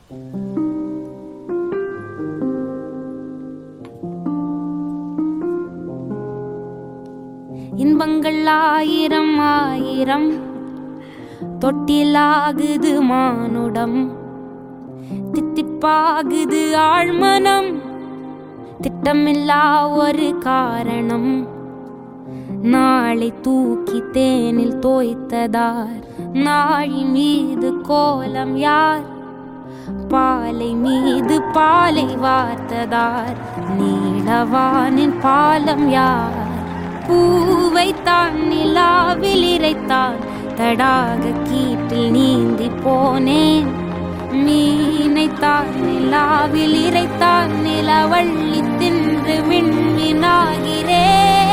இன்பங்கள் ஆயிரம் ஆயிரம் தொட்டிலாகுது மானுடம் தித்திப்பாகுது ஆழ்மனம் திட்டமில்லா ஒரு காரணம் நாளை தூக்கி தேனில் தோய்த்ததார் நாழி மீது கோலம் யார் பாலை மீது பாலை வார்த்ததார் நீளவானின் பாலம் யார் பூவைத்தான் நிலாவில் இறைத்தான் தடாக கீட்டில் நீந்தி போனேன் மீனைத்தான் நிலாவில் இறைத்தான் நிலவள்ளி தின்று விண்மீனாகிறேன்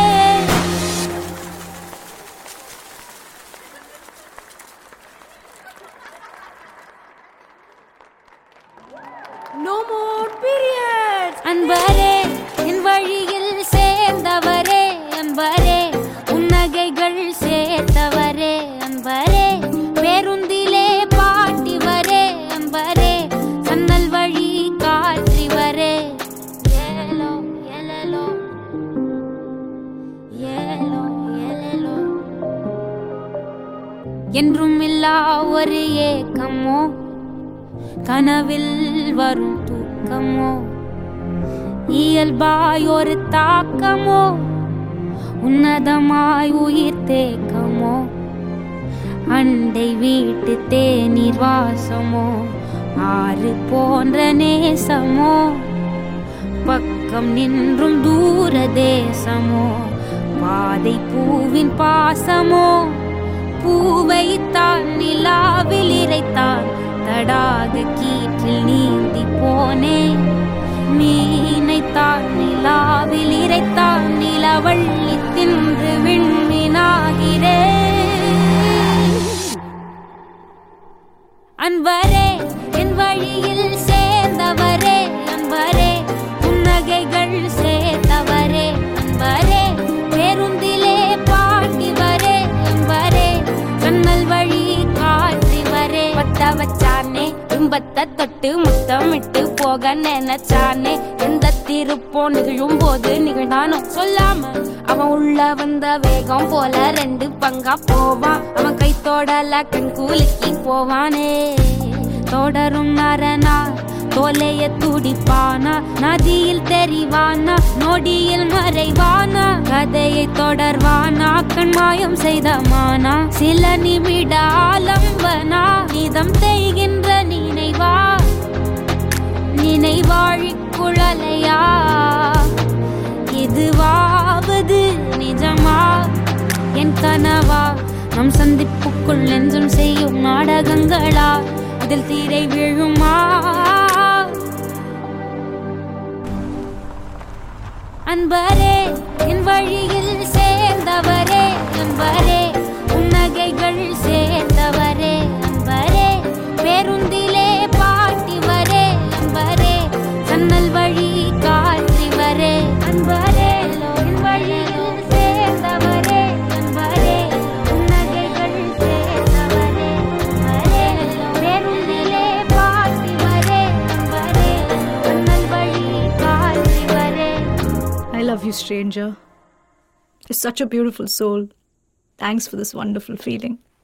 No more periods. அன்பரே என் வழியில் சேர்ந்தவரே அன்பரே உன்னகைகள் சேர்த்தவரே அன்பரே பேருந்திலே பாட்டிவரே அன்பரே சன்னல் வழி காற்றிவரே ஏலோ எலலோ ஏலோ எலலோ என்றும் இல்லா ஒரு ஏக்கமோ கனவில் வரும் தூக்கமோ இயல்பாய் ஒரு தாக்கமோ உன்னதமாய் உயிர் தேக்கமோ அண்டை வீட்டு தேநீர் வாசமோ ஆறு போன்ற நேசமோ பக்கம் நின்றும் தூர தேசமோ பாதை பூவின் பாசமோ பூவைத்தான் நிலாவில் இறைத்தான் தடாக கீற்றில் நீந்தி போனேன் மீனைத்தான் நிலாவில் இறைத்தான் நிலவள்ளி தின்று விண்மீனாகிறேன் அன்பரே என் வழியில் சேர்ந்தவரே அன்பரே புன்னகைகள் சேர்த்தவரே அன்பரே பேருந்திலே பாட்டிவரே அன்பரே ஜன்னல் வழி காற்றிவரே பத்த வச்சானே இன்பத்தை தொட்டு முத்தமிட்டு போக நினைச்சானே எந்த திருப்போ நிகழும் போது நிகழ்ந்தானோ சொல்லாம அவன் உள்ள வந்த வேகம் போல ரெண்டு பங்கா போவான் அவன் கை தொடல கண் கூலுக்கி போவானே தொடரும் நரனா தோலைய துடிப்பானா நதியில் தெரிவானா நொடியில் மறைவானா கதையை தொடர்வானா கண்மாயம் செய்தமானா சில நிமிட ஆலம்பனா இதம் தேய்கின்ற நினைவா நினைவாழி குழலையா இதுவாவது நிஜமா என் கனவா நம் சந்திப்புக்குள் நெஞ்சம் செய்யும் நாடகங்களா இதில் தீரை விழுமா அன்பரே என் வழியில் சேர்ந்தவரே அன்பரே உன்னகைகள் சேர்ந்தவரே அன்பரே பேருந்திலே பாட்டிவரே அன்பரே சன்னல் வழி காற்றிவரே அன்பரே என் வழியில் சேர்ந்தவரே அன்பரே உன்னகைகள் சேர்ந்தவரே அன்பரே பேருந்திலே பாட்டிவரே அன்பரே சன்னல் வழி காற்றிவரே I love you, stranger. You're such a beautiful soul. Thanks for this wonderful feeling.